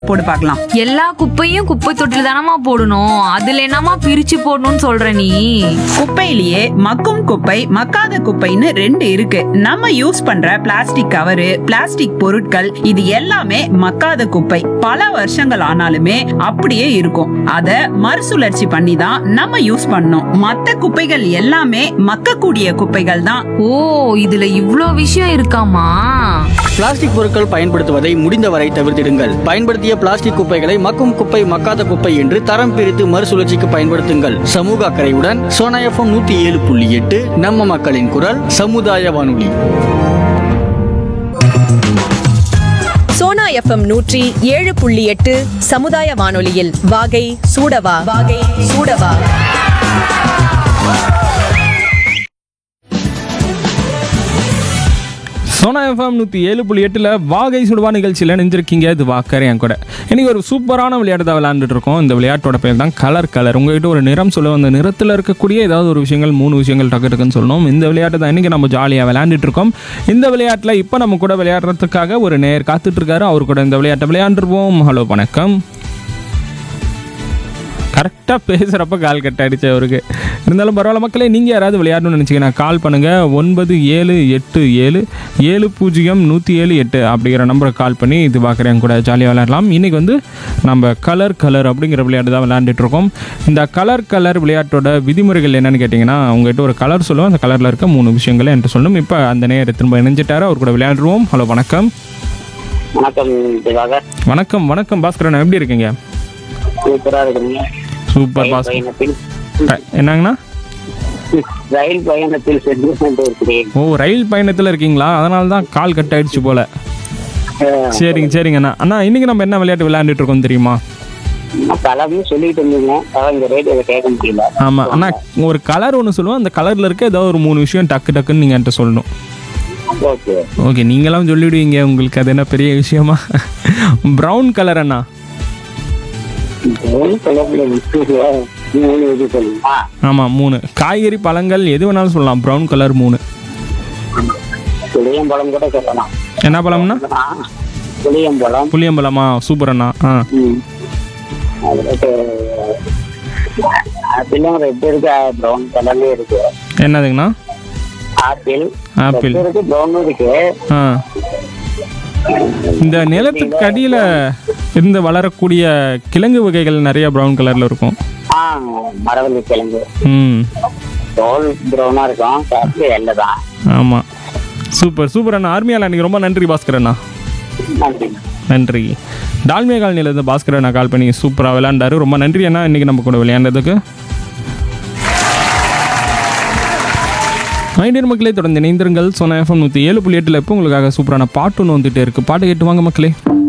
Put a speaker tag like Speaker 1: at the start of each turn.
Speaker 1: போட்டு பார்க்கலாம்
Speaker 2: எல்லா குப்பையும் குப்பை தொட்டில தானமா போடணும் அதுல என்னமா பிரிச்சு போடணும்னு சொல்ற நீ
Speaker 1: குப்பையிலேயே மக்கும் குப்பை மக்காத குப்பைன்னு ரெண்டு இருக்கு நம்ம யூஸ் பண்ற பிளாஸ்டிக் கவரு பிளாஸ்டிக் பொருட்கள் இது எல்லாமே மக்காத குப்பை பல வருஷங்கள் ஆனாலுமே அப்படியே இருக்கும் அத மறுசுழற்சி பண்ணி தான் நம்ம யூஸ் பண்ணணும் மத்த குப்பைகள் எல்லாமே மக்கக்கூடிய குப்பைகள் தான்
Speaker 2: ஓ இதுல இவ்ளோ விஷயம் இருக்காமா
Speaker 3: பிளாஸ்டிக் பொருட்கள் பயன்படுத்துவதை முடிந்தவரை தவிர்த்திடுங்கள் பயன்படுத்திய பிளாஸ்டிக் குப்பைகளை மக்கும் குப்பை மக்காத குப்பை என்று தரம் பிரித்து மறுசுழற்சிக்கு பயன்படுத்துங்கள் சமூக அக்கறையுடன் சோனா எஃப்எம் நூத்தி ஏழு புள்ளி எட்டு நம்ம மக்களின் குரல் சமுதாய வானொலி
Speaker 4: சோனா எஃப்எம் நூற்றி ஏழு புள்ளி எட்டு சமுதாய வானொலியில் வாகை சூடவா வாகை சூடவா
Speaker 5: சோனா எஃப்எம் நூற்றி ஏழு புள்ளி எட்டில் வாகை சுடுவா நிகழ்ச்சியில் நினைஞ்சிருக்கீங்க இது வாக்கர் என் கூட இன்னைக்கு ஒரு சூப்பரான விளையாட்டு தான் விளையாண்டுட்டு இருக்கோம் இந்த விளையாட்டோட பேர் தான் கலர் கலர் உங்ககிட்ட ஒரு நிறம் சொல்லுவோம் அந்த நிறத்தில் இருக்கக்கூடிய ஏதாவது ஒரு விஷயங்கள் மூணு விஷயங்கள் டக்கு டக்குன்னு சொல்லணும் இந்த விளையாட்டு தான் இன்னைக்கு நம்ம ஜாலியாக விளையாண்டுட்டு இருக்கோம் இந்த விளையாட்டில் இப்போ நம்ம கூட விளையாடுறதுக்காக ஒரு நேர் காத்துட்டு இருக்காரு அவர் கூட இந்த விளையாட்டை விளையாண்டுருவோம் ஹலோ வணக்கம் கரெக்டாக பேசுகிறப்ப கால் கட் ஆயிடுச்சு அவருக்கு இருந்தாலும் பரவாயில்ல மக்களே நீங்கள் யாராவது விளையாடணும்னு நினச்சிங்கன்னா கால் பண்ணுங்கள் ஒன்பது ஏழு எட்டு ஏழு ஏழு பூஜ்ஜியம் நூற்றி ஏழு எட்டு அப்படிங்கிற நம்பரை கால் பண்ணி இது பார்க்குறேன் கூட ஜாலியாக விளையாடலாம் இன்றைக்கி வந்து நம்ம கலர் கலர் அப்படிங்கிற விளையாட்டு தான் விளையாண்டுட்டு இருக்கோம் இந்த கலர் கலர் விளையாட்டோட விதிமுறைகள் என்னன்னு கேட்டிங்கன்னா உங்ககிட்ட ஒரு கலர் சொல்லுவோம் அந்த கலரில் இருக்க மூணு விஷயங்களை என்கிட்ட சொல்லணும் இப்போ அந்த நேரம் திரும்ப இணைஞ்சிட்டாரு அவர் கூட விளையாடுவோம் ஹலோ வணக்கம்
Speaker 6: வணக்கம் திவாகர்
Speaker 5: வணக்கம் வணக்கம் பாஸ்கரன் எப்படி இருக்கீங்க
Speaker 6: சூப்பரா இருக்குங்க
Speaker 5: சூப்பர்
Speaker 6: ரயில்
Speaker 5: பாஸ்
Speaker 6: பயணத்தில்
Speaker 5: என்னங்கண்ணா
Speaker 6: ரயில் பயணத்தில் சென்று கொண்டு இருக்கிறேன்
Speaker 5: ஓ ரயில் பயணத்தில் இருக்கீங்களா அதனால தான் கால் கட் ஆயிடுச்சு போல சரிங்க சரிங்க அண்ணா அண்ணா இன்னைக்கு நம்ம என்ன விளையாட்டு விளையாண்டுட்டு இருக்கோம் தெரியுமா
Speaker 6: பலமும் சொல்லிட்டு இருந்தீங்க அதான் இந்த ரேடியோல கேட்க முடியல
Speaker 5: ஆமாம் அண்ணா ஒரு கலர் ஒன்று சொல்லுவோம் அந்த கலரில் இருக்க ஏதாவது ஒரு மூணு விஷயம் டக்கு டக்குன்னு நீங்கள் என்கிட்ட சொல்லணும்
Speaker 6: ஓகே
Speaker 5: ஓகே நீங்களாம் சொல்லிவிடுவீங்க உங்களுக்கு அது என்ன பெரிய விஷயமா ப்ரௌன் கலர் அண்ணா
Speaker 6: ஒன்றும் சொல்ல முடியல மூணு இது சொல்லுங்க
Speaker 5: ஆமாம் மூணு காய்கறி பழங்கள் எது வேணாலும் சொல்லலாம் ப்ரௌன் கலர் மூணு
Speaker 6: புளியம்பழம் கூட சொல்லலாம்
Speaker 5: என்ன பழம்னா
Speaker 6: ஆ, புளியம்பழம்
Speaker 5: புளியம்பழமா சூப்பர் அண்ணா ஆ
Speaker 6: ம். அதுக்கு ஆப்பிளும் ரெட் இருக்கு ப்ரௌன் கலர்லயும் இருக்கு
Speaker 5: என்னதுங்கண்ணா
Speaker 6: ஆப்பிள்
Speaker 5: ஆப்பிள்
Speaker 6: red இருக்கு ப்ரௌனும் இருக்கு
Speaker 5: ஆ இந்த நிலத்துக்கு அடியில் இருந்து வளரக்கூடிய கிழங்கு வகைகள் நிறைய ப்ரௌன் கலரில் இருக்கும்
Speaker 6: ஆ மரவள்ளி கிழங்கு
Speaker 5: ம்
Speaker 6: தோல் ப்ரௌனா இருக்கும் சாப்பிட்டு வெள்ளை தான்
Speaker 5: ஆமாம் சூப்பர் சூப்பர் அண்ணா ஆர்மியால் அன்றைக்கி ரொம்ப நன்றி பாஸ்கர் அண்ணா
Speaker 6: நன்றி
Speaker 5: நன்றி டால்மியா காலனிலேருந்து பாஸ்கர் அண்ணா கால் பண்ணி சூப்பராக விளையாண்டாரு ரொம்ப நன்றி அண்ணா இன்றைக்கி நம்ம கூட விளையாண்டதுக்கு மைண்டியர் மக்களே தொடர்ந்து இணைந்திருங்கள் சொன்ன எஃப்எம் நூற்றி ஏழு புள்ளி எட்டில் இப்போ உங்களுக்காக சூப்பரான பாட்டு ஒன்று வந்துட்டே இருக்குது பாட்டு கேட்டு வாங்க மக்களே